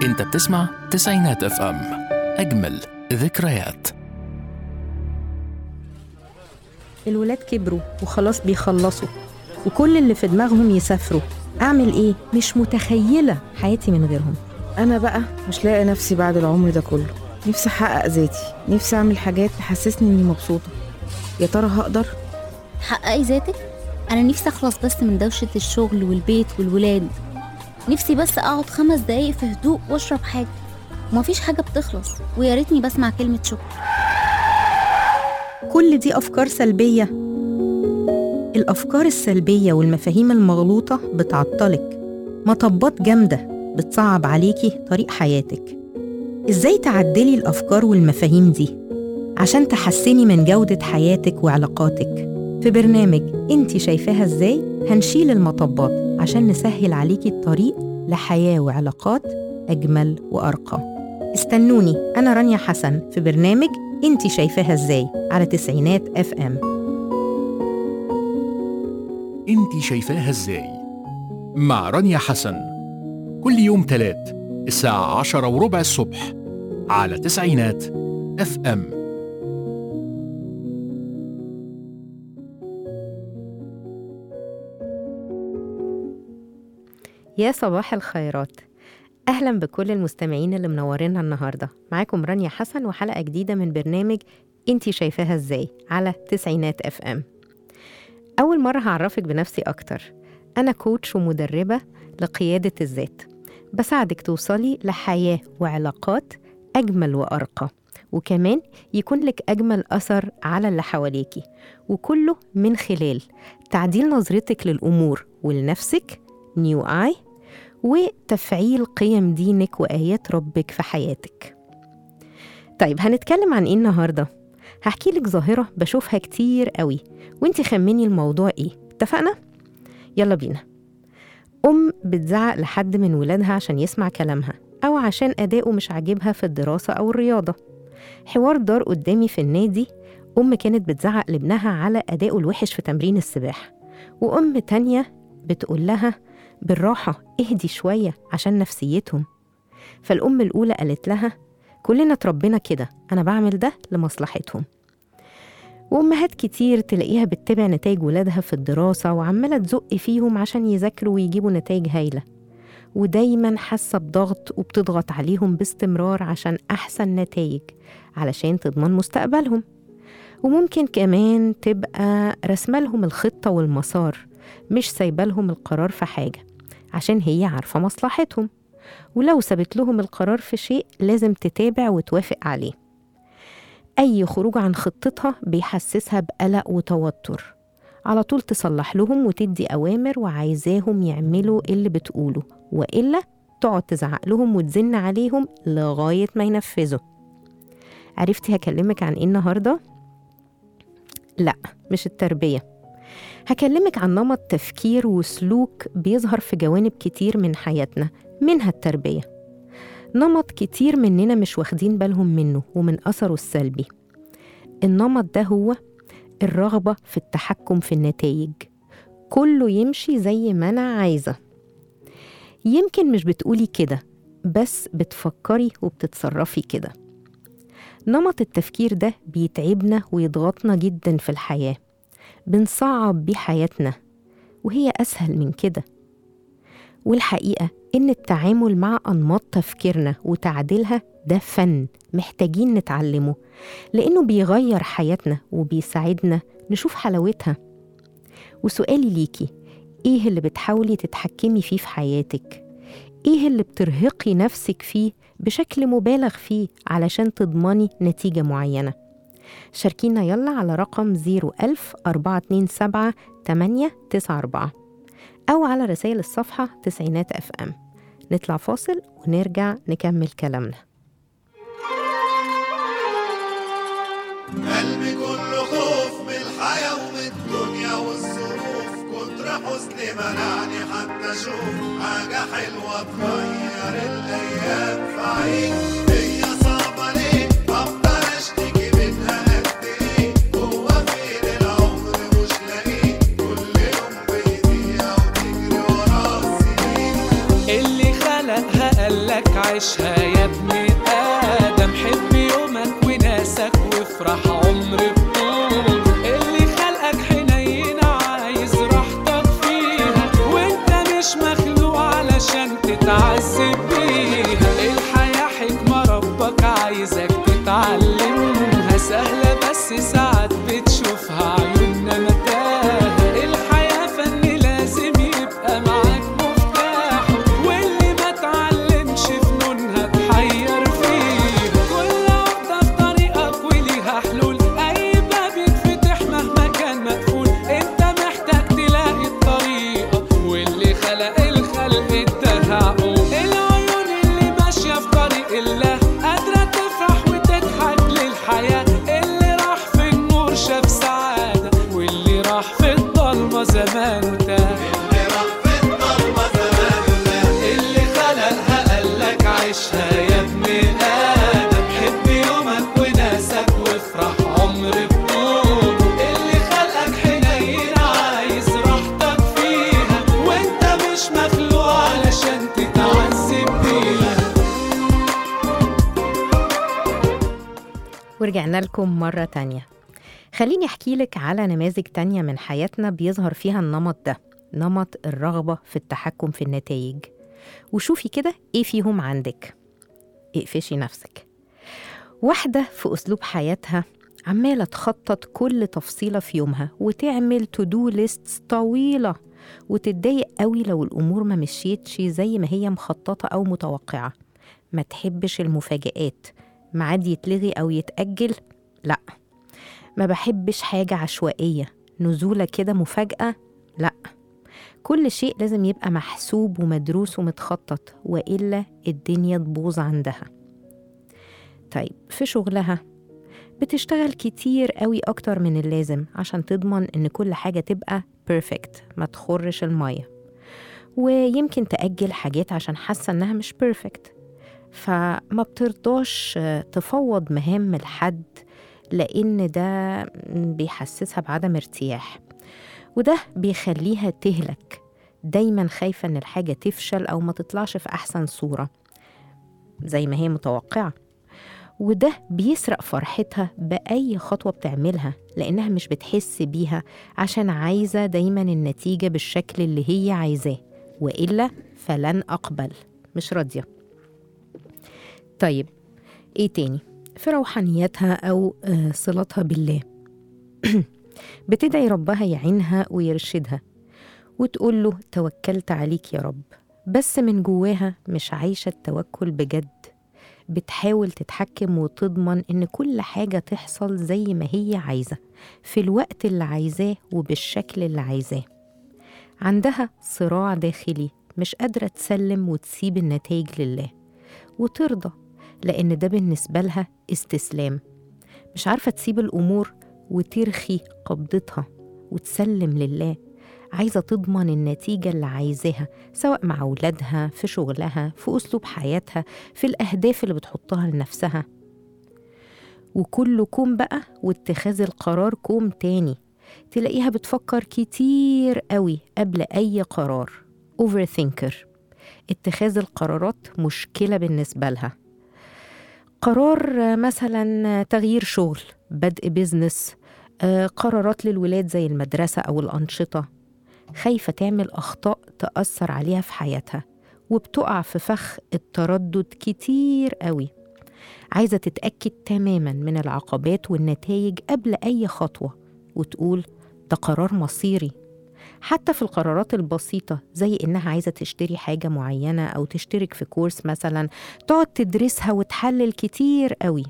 انت بتسمع تسعينات اف ام اجمل ذكريات الولاد كبروا وخلاص بيخلصوا وكل اللي في دماغهم يسافروا أعمل إيه؟ مش متخيلة حياتي من غيرهم أنا بقى مش لاقي نفسي بعد العمر ده كله نفسي أحقق ذاتي نفسي أعمل حاجات تحسسني إني مبسوطة يا ترى هقدر؟ حققي ذاتك انا نفسي اخلص بس من دوشه الشغل والبيت والولاد نفسي بس اقعد خمس دقايق في هدوء واشرب حاجه ومفيش حاجه بتخلص ويا ريتني بسمع كلمه شكر كل دي أفكار سلبية الأفكار السلبية والمفاهيم المغلوطة بتعطلك مطبات جامدة بتصعب عليكي طريق حياتك إزاي تعدلي الأفكار والمفاهيم دي عشان تحسني من جودة حياتك وعلاقاتك في برنامج انت شايفاها ازاي هنشيل المطبات عشان نسهل عليكي الطريق لحياة وعلاقات أجمل وأرقى استنوني أنا رانيا حسن في برنامج انت شايفاها ازاي على تسعينات اف ام انت شايفاها ازاي مع رانيا حسن كل يوم تلات الساعة عشرة وربع الصبح على تسعينات اف ام يا صباح الخيرات اهلا بكل المستمعين اللي منورينا النهارده معاكم رانيا حسن وحلقه جديده من برنامج انتي شايفاها ازاي على تسعينات اف ام اول مره هعرفك بنفسي اكتر انا كوتش ومدربه لقياده الذات بساعدك توصلي لحياه وعلاقات اجمل وارقى وكمان يكون لك اجمل اثر على اللي حواليكي وكله من خلال تعديل نظرتك للامور ولنفسك نيو اي وتفعيل قيم دينك وآيات ربك في حياتك طيب هنتكلم عن ايه النهاردة؟ هحكي لك ظاهرة بشوفها كتير قوي وانتي خمني الموضوع ايه اتفقنا؟ يلا بينا أم بتزعق لحد من ولادها عشان يسمع كلامها أو عشان أداؤه مش عاجبها في الدراسة أو الرياضة حوار دار قدامي في النادي أم كانت بتزعق لابنها على أداؤه الوحش في تمرين السباحة وأم تانية بتقول لها بالراحة اهدي شوية عشان نفسيتهم فالأم الأولى قالت لها كلنا اتربينا كده أنا بعمل ده لمصلحتهم وأمهات كتير تلاقيها بتتابع نتائج ولادها في الدراسة وعمالة تزق فيهم عشان يذاكروا ويجيبوا نتائج هايلة ودايما حاسة بضغط وبتضغط عليهم باستمرار عشان أحسن نتائج علشان تضمن مستقبلهم وممكن كمان تبقى رسمة لهم الخطة والمسار مش سايبة لهم القرار في حاجة عشان هي عارفة مصلحتهم ولو سابت لهم القرار في شيء لازم تتابع وتوافق عليه أي خروج عن خطتها بيحسسها بقلق وتوتر على طول تصلح لهم وتدي أوامر وعايزاهم يعملوا اللي بتقوله وإلا تقعد تزعق لهم وتزن عليهم لغاية ما ينفذوا عرفتي هكلمك عن إيه النهاردة؟ لا مش التربية هكلمك عن نمط تفكير وسلوك بيظهر في جوانب كتير من حياتنا منها التربية نمط كتير مننا مش واخدين بالهم منه ومن أثره السلبي النمط ده هو الرغبة في التحكم في النتائج كله يمشي زي ما أنا عايزة يمكن مش بتقولي كده بس بتفكري وبتتصرفي كده نمط التفكير ده بيتعبنا ويضغطنا جدا في الحياه بنصعب بيه حياتنا وهي أسهل من كده والحقيقة إن التعامل مع أنماط تفكيرنا وتعديلها ده فن محتاجين نتعلمه لأنه بيغير حياتنا وبيساعدنا نشوف حلاوتها وسؤالي ليكي إيه اللي بتحاولي تتحكمي فيه في حياتك؟ إيه اللي بترهقي نفسك فيه بشكل مبالغ فيه علشان تضمني نتيجة معينة؟ شاركينا يلا على رقم 01000 427 894 أو على رسائل الصفحة تسعينات اف ام نطلع فاصل ونرجع نكمل كلامنا قلبي كله خوف من الحياة ومن الدنيا والظروف كتر حزني منعني حتى اشوف حاجة حلوة تغير الأيام في عيني هي صعبة ليه أفضل أشتكي منها قد إيه هو فين العمر مش لاقيه كل يوم بيضيع وتجري وراه السنين اللي خلقها قالك عيشها يا ابن آدم حب يومك وناسك وافرح عمر بطول اللي خلقك حنين عايز راحتك فيها وانت مش مخلوق علشان تتعذب بيها الحياة حكمة ربك عايزك تتعلمها سهلة بس ساعات بتشوفها عيوننا متاهة الحياة فن لازم يبقى معاك مفتاحه واللي ما اتعلمش فنونها تحير فيه كل واحدة في طريقك وليها حلول أي باب يتفتح مهما كان مقفول أنت محتاج تلاقي الطريقة واللي خلق الخلق اداها عقول العيون اللي ماشية في طريق الله قادرة تفرح وتضحك للحياة اللي راح في النور شاف سعادة واللي راح في الضلمة زمان تاه اللي راح في الضلمة زمان ده اللي خلقها قالك عيشها يا ابن آدم حب يومك وناسك وافرح عمر بطول اللي خلقك حنين عايز راحتك فيها وانت مش مخلوق علشان تتعذب بيها ورجعنا لكم مرة تانية خليني أحكي لك على نماذج تانية من حياتنا بيظهر فيها النمط ده نمط الرغبة في التحكم في النتائج وشوفي كده إيه فيهم عندك اقفشي نفسك واحدة في أسلوب حياتها عمالة تخطط كل تفصيلة في يومها وتعمل تو دو ليست طويلة وتتضايق قوي لو الأمور ما مشيتش زي ما هي مخططة أو متوقعة ما تحبش المفاجآت ميعاد يتلغي أو يتأجل لأ ما بحبش حاجة عشوائية نزولة كده مفاجأة لأ كل شيء لازم يبقى محسوب ومدروس ومتخطط وإلا الدنيا تبوظ عندها طيب في شغلها بتشتغل كتير قوي أكتر من اللازم عشان تضمن إن كل حاجة تبقى بيرفكت ما تخرش المية ويمكن تأجل حاجات عشان حاسة إنها مش بيرفكت فما بترضاش تفوض مهام لحد لأن ده بيحسسها بعدم ارتياح وده بيخليها تهلك دايما خايفة إن الحاجة تفشل أو ما تطلعش في أحسن صورة زي ما هي متوقعة وده بيسرق فرحتها بأي خطوة بتعملها لأنها مش بتحس بيها عشان عايزة دايما النتيجة بالشكل اللي هي عايزاه وإلا فلن أقبل مش راضية طيب إيه تاني في روحانيتها أو آه، صلتها بالله بتدعي ربها يعينها ويرشدها وتقول له توكلت عليك يا رب بس من جواها مش عايشة التوكل بجد بتحاول تتحكم وتضمن إن كل حاجة تحصل زي ما هي عايزة في الوقت اللي عايزاه وبالشكل اللي عايزاه عندها صراع داخلي مش قادرة تسلم وتسيب النتائج لله وترضى لأن ده بالنسبة لها استسلام مش عارفة تسيب الأمور وترخي قبضتها وتسلم لله عايزة تضمن النتيجة اللي عايزاها سواء مع أولادها في شغلها في أسلوب حياتها في الأهداف اللي بتحطها لنفسها وكل كوم بقى واتخاذ القرار كوم تاني تلاقيها بتفكر كتير قوي قبل أي قرار overthinker اتخاذ القرارات مشكلة بالنسبة لها قرار آه، مثلا تغيير شغل بدء بيزنس آه، قرارات للولاد زي المدرسة أو الأنشطة خايفة تعمل أخطاء تأثر عليها في حياتها وبتقع في فخ التردد كتير قوي عايزة تتأكد تماما من العقبات والنتائج قبل أي خطوة وتقول ده قرار مصيري حتى في القرارات البسيطة زي إنها عايزة تشتري حاجة معينة أو تشترك في كورس مثلا تقعد تدرسها وتحلل كتير قوي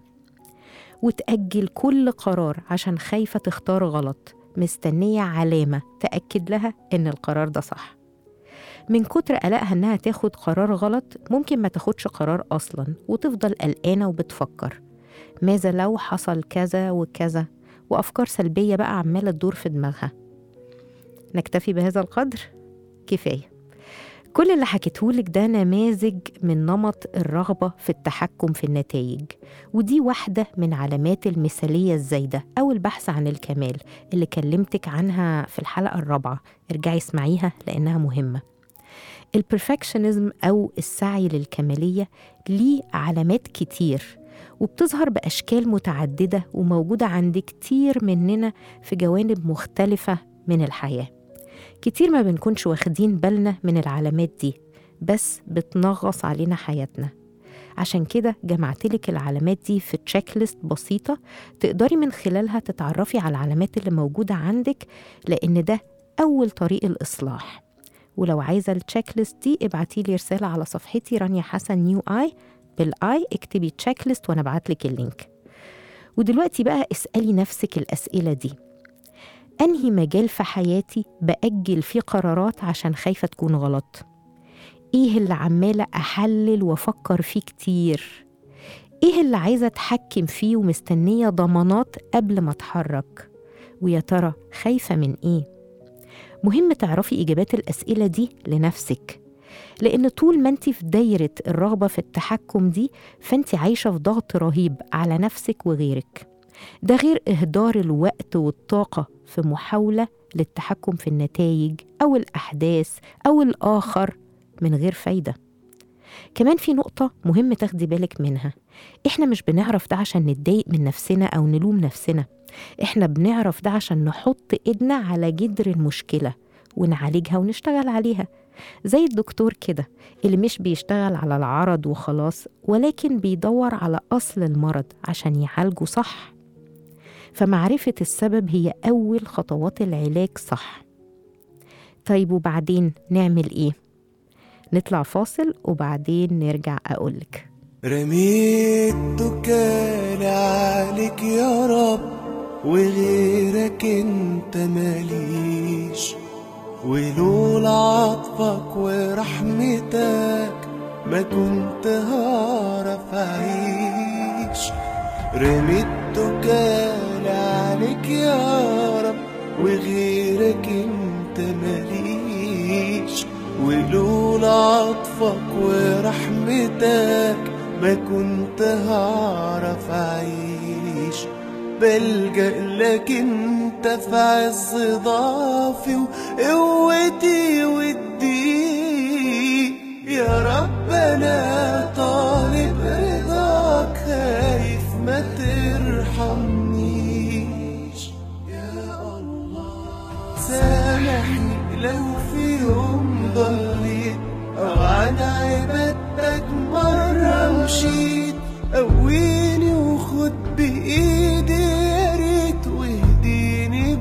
وتأجل كل قرار عشان خايفة تختار غلط مستنية علامة تأكد لها إن القرار ده صح من كتر قلقها إنها تاخد قرار غلط ممكن ما تاخدش قرار أصلا وتفضل قلقانة وبتفكر ماذا لو حصل كذا وكذا وأفكار سلبية بقى عمالة تدور في دماغها نكتفي بهذا القدر كفاية كل اللي حكيتهولك ده نماذج من نمط الرغبة في التحكم في النتائج ودي واحدة من علامات المثالية الزايدة أو البحث عن الكمال اللي كلمتك عنها في الحلقة الرابعة ارجعي اسمعيها لأنها مهمة البرفكشنزم أو السعي للكمالية ليه علامات كتير وبتظهر بأشكال متعددة وموجودة عند كتير مننا في جوانب مختلفة من الحياة كتير ما بنكونش واخدين بالنا من العلامات دي بس بتنغص علينا حياتنا عشان كده جمعتلك العلامات دي في تشيك ليست بسيطة تقدري من خلالها تتعرفي على العلامات اللي موجودة عندك لأن ده أول طريق الإصلاح ولو عايزة التشيك ليست دي ابعتي لي رسالة على صفحتي رانيا حسن نيو آي بالآي اكتبي تشيك ليست وأنا أبعتلك اللينك ودلوقتي بقى اسألي نفسك الأسئلة دي أنهي مجال في حياتي بأجل فيه قرارات عشان خايفة تكون غلط إيه اللي عمالة أحلل وأفكر فيه كتير إيه اللي عايزة أتحكم فيه ومستنية ضمانات قبل ما أتحرك ويا ترى خايفة من إيه مهم تعرفي إجابات الأسئلة دي لنفسك لأن طول ما أنت في دايرة الرغبة في التحكم دي فأنت عايشة في ضغط رهيب على نفسك وغيرك ده غير إهدار الوقت والطاقة في محاولة للتحكم في النتائج أو الأحداث أو الآخر من غير فايدة كمان في نقطة مهم تاخدي بالك منها إحنا مش بنعرف ده عشان نتضايق من نفسنا أو نلوم نفسنا إحنا بنعرف ده عشان نحط إيدنا على جذر المشكلة ونعالجها ونشتغل عليها زي الدكتور كده اللي مش بيشتغل على العرض وخلاص ولكن بيدور على أصل المرض عشان يعالجه صح فمعرفة السبب هي أول خطوات العلاج صح طيب وبعدين نعمل إيه؟ نطلع فاصل وبعدين نرجع أقولك رميت توكالي عليك يا رب وغيرك انت ماليش ولولا عطفك ورحمتك ما كنت هعرف اعيش رميت توكالي عليك يا رب وغيرك انت ماليش ولولا عطفك ورحمتك ما كنت هعرف اعيش بلجأ لك انت في عز ضعفي وقوتي ودي يا رب انا طالب رضاك خايف ما ترحمنيش يا الله سامحني لو في يوم ضليت او عن عبادتك مرة مشيت قويني وخد بإيدي يا ريت واهديني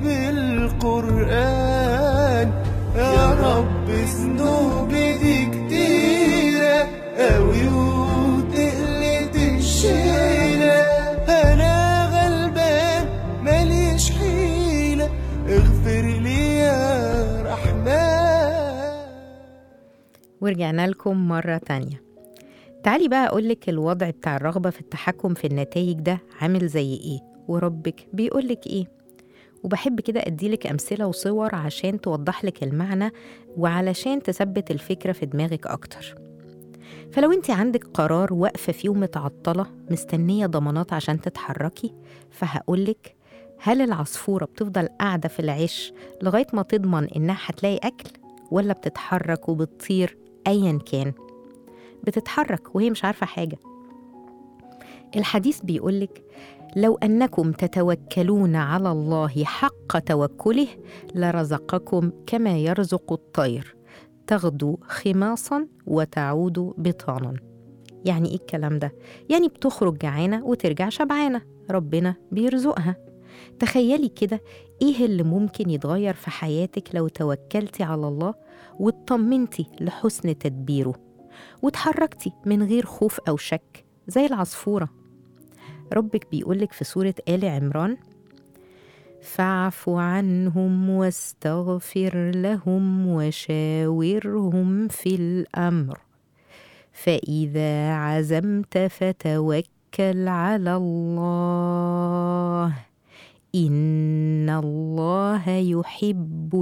بالقرآن يا رب ذنوبي دي كتيرة أوي وتقلت الشيلة أنا غلبان ماليش حيلة اغفر لي يا رحمن ورجعنا لكم مرة تانية تعالي بقى أقولك الوضع بتاع الرغبة في التحكم في النتائج ده عامل زي إيه وربك بيقولك إيه وبحب كده أديلك أمثلة وصور عشان توضحلك المعنى وعلشان تثبت الفكرة في دماغك أكتر فلو انت عندك قرار واقفة فيه ومتعطلة مستنية ضمانات عشان تتحركي فهقولك هل العصفورة بتفضل قاعدة في العش لغاية ما تضمن إنها هتلاقي أكل ولا بتتحرك وبتطير أيا كان بتتحرك وهي مش عارفة حاجة الحديث بيقولك لو أنكم تتوكلون على الله حق توكله لرزقكم كما يرزق الطير تغدو خماصا وتعود بطانا يعني إيه الكلام ده؟ يعني بتخرج جعانة وترجع شبعانة ربنا بيرزقها تخيلي كده إيه اللي ممكن يتغير في حياتك لو توكلتي على الله واطمنتي لحسن تدبيره وتحركتي من غير خوف أو شك زي العصفورة ربك بيقولك في سورة آل عمران فاعف عنهم واستغفر لهم وشاورهم في الأمر فإذا عزمت فتوكل على الله إن الله يحب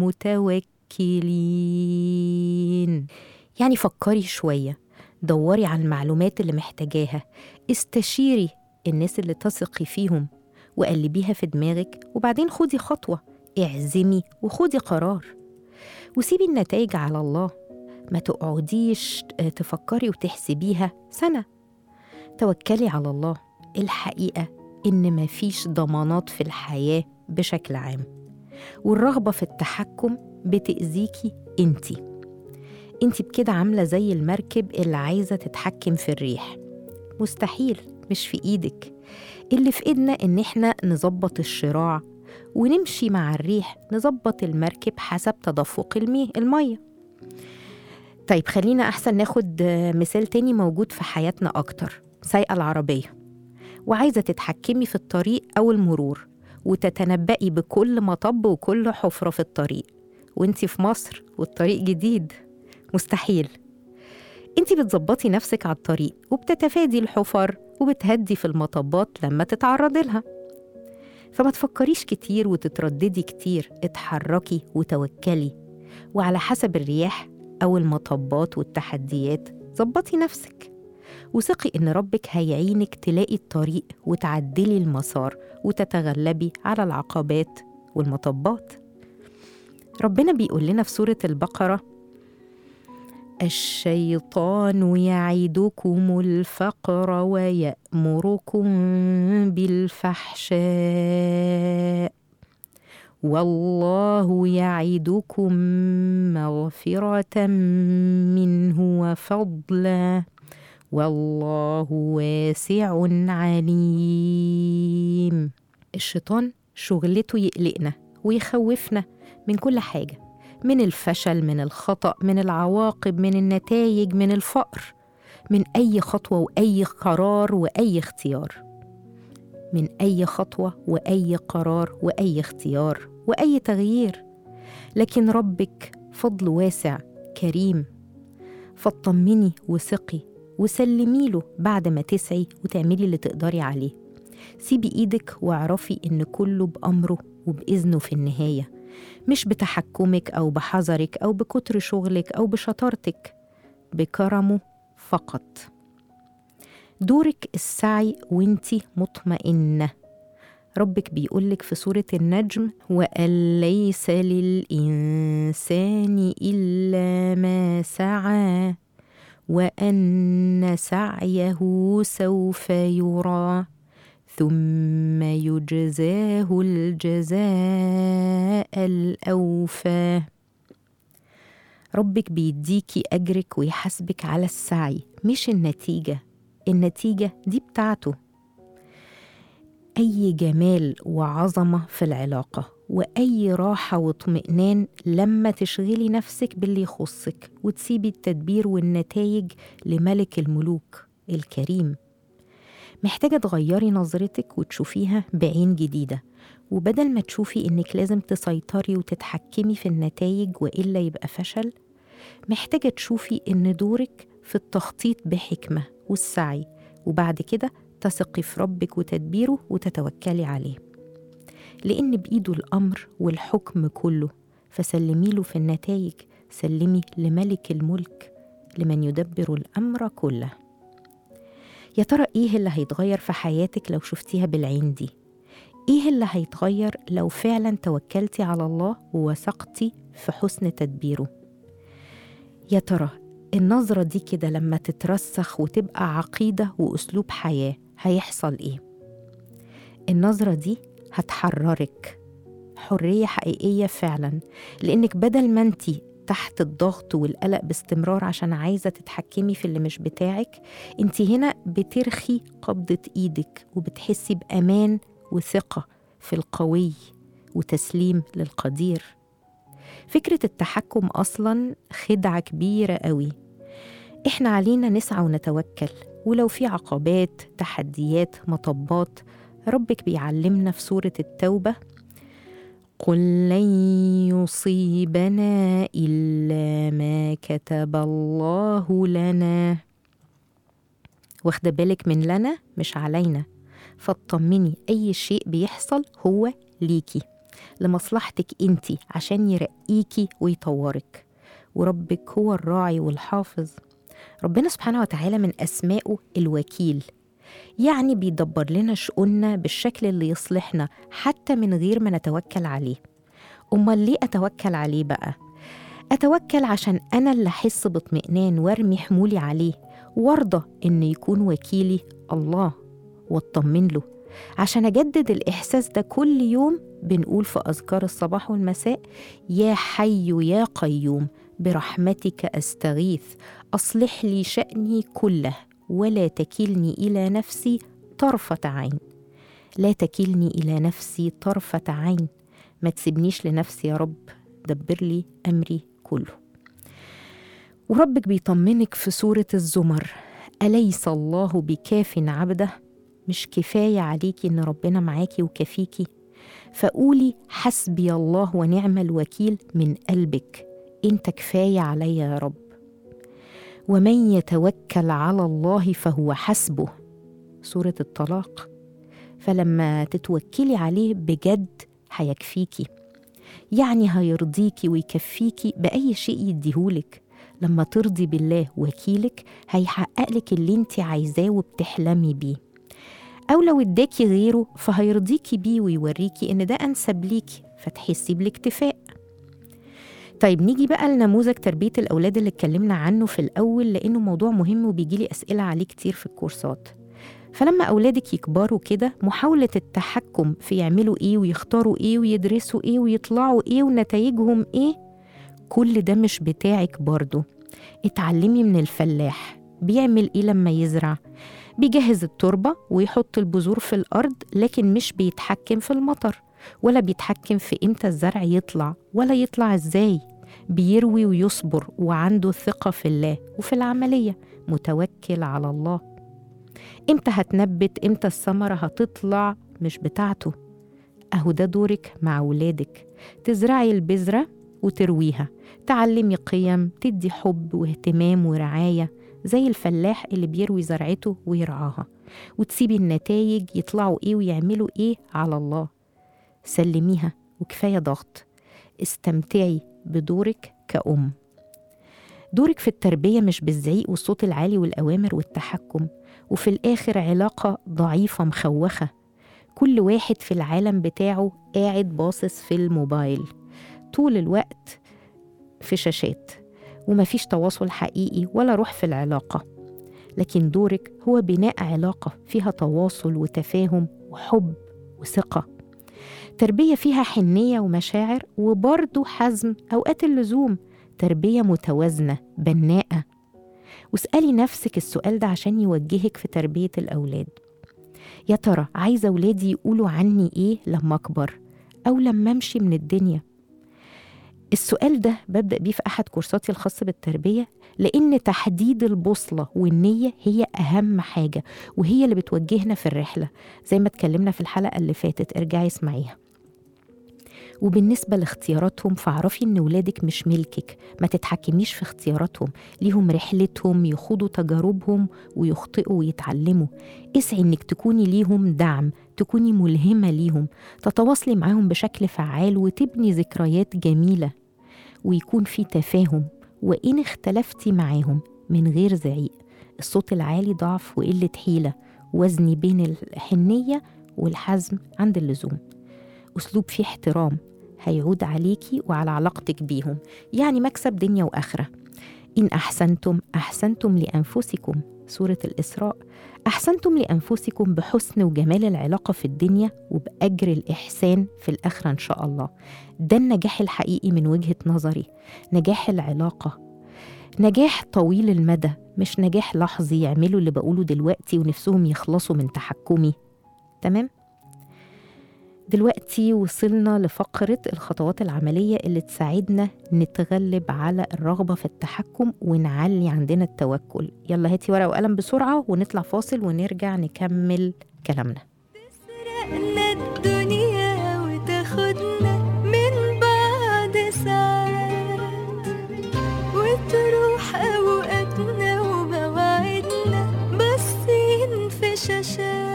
المتوكلين يعني فكري شوية دوري على المعلومات اللي محتاجاها استشيري الناس اللي تثقي فيهم وقلبيها في دماغك وبعدين خدي خطوة اعزمي وخدي قرار وسيبي النتائج على الله ما تقعديش تفكري وتحسبيها سنة توكلي على الله الحقيقة إن مفيش ضمانات في الحياة بشكل عام والرغبة في التحكم بتأذيكي انتي انتي بكده عاملة زي المركب اللي عايزة تتحكم في الريح مستحيل مش في ايدك اللي في ايدنا ان احنا نظبط الشراع ونمشي مع الريح نظبط المركب حسب تدفق المي المية طيب خلينا أحسن ناخد آه، مثال تاني موجود في حياتنا أكتر سايقة العربية وعايزة تتحكمي في الطريق أو المرور وتتنبئي بكل مطب وكل حفرة في الطريق وانتي في مصر والطريق جديد مستحيل انتي بتظبطي نفسك على الطريق وبتتفادي الحفر وبتهدي في المطبات لما تتعرضي لها فما تفكريش كتير وتترددي كتير اتحركي وتوكلي وعلى حسب الرياح أو المطبات والتحديات ظبطي نفسك وثقي إن ربك هيعينك تلاقي الطريق وتعدلي المسار وتتغلبي على العقبات والمطبات ربنا بيقول لنا في سورة البقرة الشيطان يعدكم الفقر ويأمركم بالفحشاء والله يعدكم مغفرة منه وفضلا والله واسع عليم الشيطان شغلته يقلقنا ويخوفنا من كل حاجة من الفشل من الخطأ من العواقب من النتائج من الفقر من أي خطوة وأي قرار وأي اختيار من أي خطوة وأي قرار وأي اختيار وأي تغيير لكن ربك فضل واسع كريم فاطمني وثقي وسلمي له بعد ما تسعي وتعملي اللي تقدري عليه سيبي ايدك واعرفي ان كله بأمره وبإذنه في النهاية مش بتحكمك أو بحذرك أو بكتر شغلك أو بشطارتك بكرمه فقط دورك السعي وانتي مطمئنة ربك بيقولك في سورة النجم وأن ليس للإنسان إلا ما سعى وأن سعيه سوف يرى ثم يجزاه الجزاء الأوفى ربك بيديكي أجرك ويحاسبك على السعي مش النتيجة النتيجة دي بتاعته أي جمال وعظمة في العلاقة وأي راحة واطمئنان لما تشغلي نفسك باللي يخصك وتسيبي التدبير والنتائج لملك الملوك الكريم محتاجة تغيري نظرتك وتشوفيها بعين جديدة وبدل ما تشوفي إنك لازم تسيطري وتتحكمي في النتائج وإلا يبقى فشل محتاجة تشوفي إن دورك في التخطيط بحكمة والسعي وبعد كده تثقي في ربك وتدبيره وتتوكلي عليه لأن بإيده الأمر والحكم كله فسلمي له في النتائج سلمي لملك الملك لمن يدبر الأمر كله يا ترى إيه اللي هيتغير في حياتك لو شفتيها بالعين دي إيه اللي هيتغير لو فعلا توكلتي على الله ووثقتي في حسن تدبيره يا ترى النظرة دي كده لما تترسخ وتبقى عقيدة وأسلوب حياة هيحصل إيه؟ النظرة دي هتحررك حرية حقيقية فعلا لأنك بدل ما انتي تحت الضغط والقلق باستمرار عشان عايزة تتحكمي في اللي مش بتاعك انتي هنا بترخي قبضة ايدك وبتحسي بأمان وثقة في القوي وتسليم للقدير فكرة التحكم أصلا خدعة كبيرة قوي إحنا علينا نسعى ونتوكل ولو في عقبات تحديات مطبات ربك بيعلمنا في سورة التوبة قل لن يصيبنا إلا ما كتب الله لنا واخدة بالك من لنا مش علينا فاطمني أي شيء بيحصل هو ليكي لمصلحتك انتي عشان يرقيكي ويطورك وربك هو الراعي والحافظ ربنا سبحانه وتعالى من أسمائه الوكيل يعني بيدبر لنا شؤوننا بالشكل اللي يصلحنا حتى من غير ما نتوكل عليه أمال ليه أتوكل عليه بقى؟ أتوكل عشان أنا اللي أحس باطمئنان وارمي حمولي عليه وارضى إن يكون وكيلي الله واطمن له عشان أجدد الإحساس ده كل يوم بنقول في أذكار الصباح والمساء يا حي يا قيوم برحمتك أستغيث أصلح لي شأني كله ولا تكلني إلى نفسي طرفة عين لا تكلني إلى نفسي طرفة عين ما تسيبنيش لنفسي يا رب دبر لي أمري كله وربك بيطمنك في سورة الزمر أليس الله بكاف عبده مش كفاية عليكي إن ربنا معاكي وكفيكي فقولي حسبي الله ونعم الوكيل من قلبك انت كفاية عليا يا رب ومن يتوكل على الله فهو حسبه سورة الطلاق فلما تتوكلي عليه بجد هيكفيكي يعني هيرضيكي ويكفيكي بأي شيء يديهولك لما ترضي بالله وكيلك هيحقق لك اللي انت عايزاه وبتحلمي بيه أو لو اداكي غيره فهيرضيكي بيه ويوريكي إن ده أنسب ليكي فتحسي بالاكتفاء طيب نيجي بقى لنموذج تربية الأولاد اللي اتكلمنا عنه في الأول لأنه موضوع مهم وبيجيلي أسئلة عليه كتير في الكورسات فلما أولادك يكبروا كده محاولة التحكم في يعملوا إيه ويختاروا إيه ويدرسوا إيه ويطلعوا إيه ونتائجهم إيه كل ده مش بتاعك برضه اتعلمي من الفلاح بيعمل إيه لما يزرع بيجهز التربة ويحط البذور في الأرض لكن مش بيتحكم في المطر ولا بيتحكم في إمتى الزرع يطلع ولا يطلع إزاي بيروي ويصبر وعنده ثقة في الله وفي العملية متوكل على الله إمتى هتنبت إمتى الثمرة هتطلع مش بتاعته أهو ده دورك مع ولادك تزرعي البذرة وترويها تعلمي قيم تدي حب واهتمام ورعاية زي الفلاح اللي بيروي زرعته ويرعاها وتسيبي النتائج يطلعوا ايه ويعملوا ايه على الله سلميها وكفاية ضغط استمتعي بدورك كأم دورك في التربية مش بالزعيق والصوت العالي والأوامر والتحكم وفي الآخر علاقة ضعيفة مخوخة كل واحد في العالم بتاعه قاعد باصص في الموبايل طول الوقت في شاشات ومفيش تواصل حقيقي ولا روح في العلاقة لكن دورك هو بناء علاقة فيها تواصل وتفاهم وحب وثقة تربية فيها حنية ومشاعر وبرضه حزم أوقات اللزوم تربية متوازنة بناءة واسألي نفسك السؤال ده عشان يوجهك في تربية الأولاد يا ترى عايزة أولادي يقولوا عني إيه لما أكبر أو لما أمشي من الدنيا السؤال ده ببدأ بيه في أحد كورساتي الخاصة بالتربية لأن تحديد البوصلة والنية هي أهم حاجة وهي اللي بتوجهنا في الرحلة زي ما اتكلمنا في الحلقة اللي فاتت ارجعي اسمعيها وبالنسبة لاختياراتهم فاعرفي إن ولادك مش ملكك ما تتحكميش في اختياراتهم ليهم رحلتهم يخوضوا تجاربهم ويخطئوا ويتعلموا اسعي إنك تكوني ليهم دعم تكوني ملهمة ليهم تتواصلي معاهم بشكل فعال وتبني ذكريات جميلة ويكون في تفاهم وإن اختلفتي معاهم من غير زعيق الصوت العالي ضعف وقلة حيلة وزني بين الحنية والحزم عند اللزوم أسلوب فيه احترام هيعود عليكي وعلى علاقتك بيهم يعني مكسب دنيا وآخرة إن أحسنتم أحسنتم لأنفسكم سورة الإسراء أحسنتم لأنفسكم بحسن وجمال العلاقة في الدنيا وبأجر الإحسان في الآخرة إن شاء الله ده النجاح الحقيقي من وجهة نظري نجاح العلاقة نجاح طويل المدى مش نجاح لحظي يعملوا اللي بقوله دلوقتي ونفسهم يخلصوا من تحكمي تمام؟ دلوقتي وصلنا لفقرة الخطوات العملية اللي تساعدنا نتغلب على الرغبة في التحكم ونعلي عندنا التوكل يلا هاتي ورقة وقلم بسرعة ونطلع فاصل ونرجع نكمل كلامنا تسرقنا الدنيا وتاخدنا من بعد ساعات وتروح أوقاتنا ومواعيدنا باصين في شاشات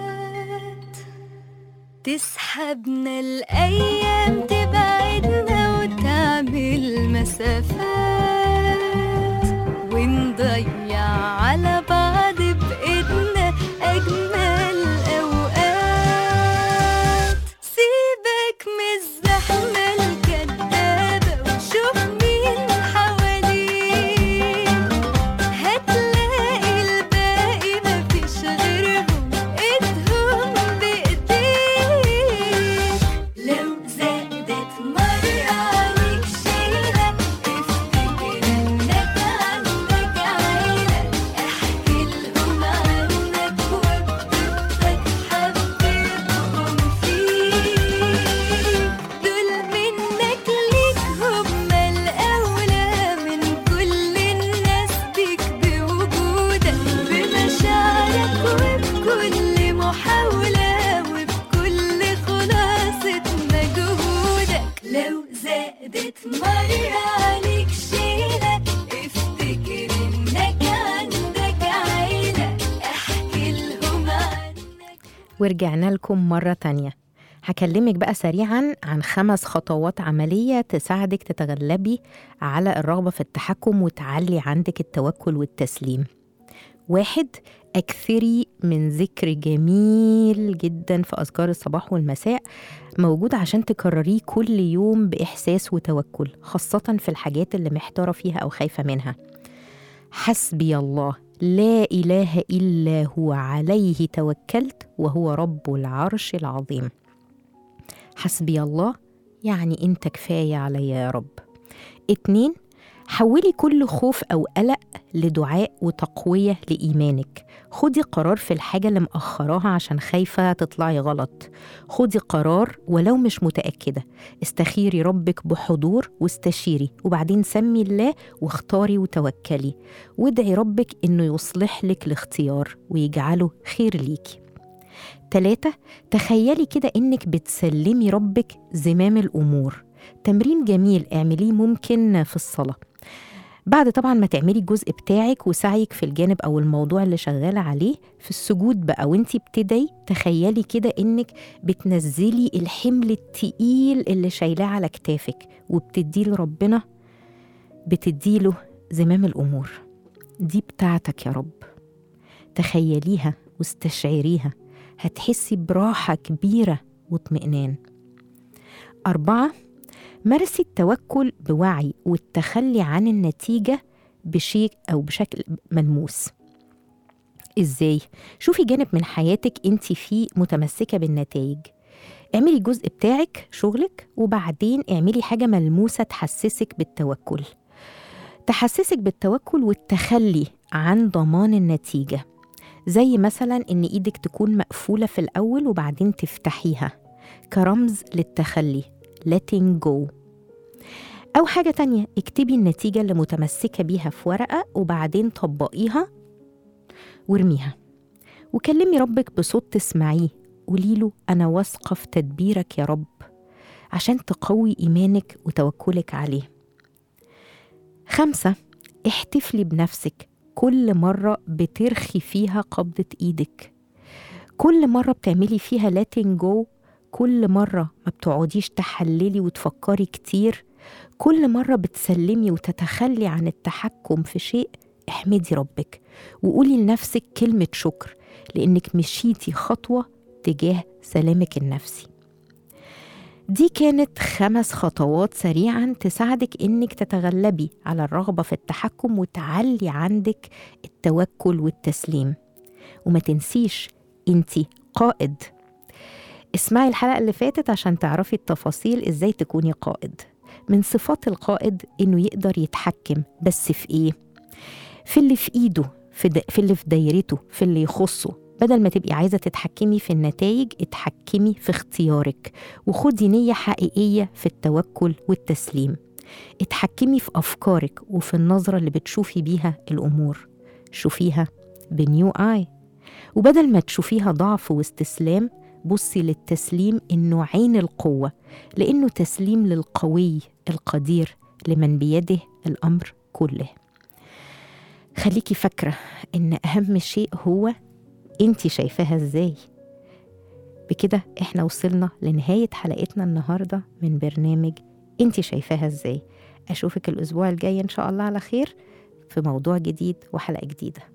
تسحبنا الأيام تبعدنا وتعمل مسافات ونضيع على بعض بإيدنا أجمل أوقات سيبك من الزحمة الكدابة وشوف مين ورجعنا لكم مرة تانية هكلمك بقى سريعا عن خمس خطوات عملية تساعدك تتغلبي على الرغبة في التحكم وتعلي عندك التوكل والتسليم واحد أكثري من ذكر جميل جدا في أذكار الصباح والمساء موجود عشان تكرريه كل يوم بإحساس وتوكل خاصة في الحاجات اللي محتارة فيها أو خايفة منها حسبي الله لا إله إلا هو عليه توكلت وهو رب العرش العظيم حسبي الله يعني أنت كفاية عليا يا رب اتنين حولي كل خوف أو قلق لدعاء وتقوية لإيمانك خدي قرار في الحاجة اللي مأخراها عشان خايفة تطلعي غلط خدي قرار ولو مش متأكدة استخيري ربك بحضور واستشيري وبعدين سمي الله واختاري وتوكلي وادعي ربك إنه يصلح لك الاختيار ويجعله خير ليكي تلاتة تخيلي كده إنك بتسلمي ربك زمام الأمور تمرين جميل اعمليه ممكن في الصلاة بعد طبعا ما تعملي الجزء بتاعك وسعيك في الجانب او الموضوع اللي شغاله عليه في السجود بقى وانتي بتدعي تخيلي كده انك بتنزلي الحمل التقيل اللي شايلاه على كتافك وبتديه لربنا بتديله زمام الامور دي بتاعتك يا رب تخيليها واستشعريها هتحسي براحه كبيره واطمئنان أربعة مارسي التوكل بوعي والتخلي عن النتيجة بشيء أو بشكل ملموس إزاي؟ شوفي جانب من حياتك أنت فيه متمسكة بالنتائج اعملي الجزء بتاعك شغلك وبعدين اعملي حاجة ملموسة تحسسك بالتوكل تحسسك بالتوكل والتخلي عن ضمان النتيجة زي مثلا إن إيدك تكون مقفولة في الأول وبعدين تفتحيها كرمز للتخلي letting go أو حاجة تانية اكتبي النتيجة اللي متمسكة بيها في ورقة وبعدين طبقيها وارميها وكلمي ربك بصوت تسمعيه قوليله أنا واثقة في تدبيرك يا رب عشان تقوي إيمانك وتوكلك عليه خمسة احتفلي بنفسك كل مرة بترخي فيها قبضة إيدك كل مرة بتعملي فيها letting go كل مرة ما بتقعديش تحللي وتفكري كتير كل مرة بتسلمي وتتخلي عن التحكم في شيء احمدي ربك وقولي لنفسك كلمة شكر لأنك مشيتي خطوة تجاه سلامك النفسي دي كانت خمس خطوات سريعا تساعدك انك تتغلبي على الرغبة في التحكم وتعلي عندك التوكل والتسليم وما تنسيش انتي قائد اسمعي الحلقة اللي فاتت عشان تعرفي التفاصيل ازاي تكوني قائد من صفات القائد انه يقدر يتحكم بس في ايه في اللي في ايده في, د... في اللي في دايرته في اللي يخصه بدل ما تبقي عايزة تتحكمي في النتائج اتحكمي في اختيارك وخدي نية حقيقية في التوكل والتسليم اتحكمي في أفكارك وفي النظرة اللي بتشوفي بيها الأمور شوفيها بنيو آي وبدل ما تشوفيها ضعف واستسلام بصي للتسليم إنه عين القوة لأنه تسليم للقوي القدير لمن بيده الأمر كله خليكي فاكرة إن أهم شيء هو انت شايفاها ازاي بكده احنا وصلنا لنهاية حلقتنا النهاردة من برنامج انت شايفاها ازاي اشوفك الاسبوع الجاي ان شاء الله على خير في موضوع جديد وحلقة جديدة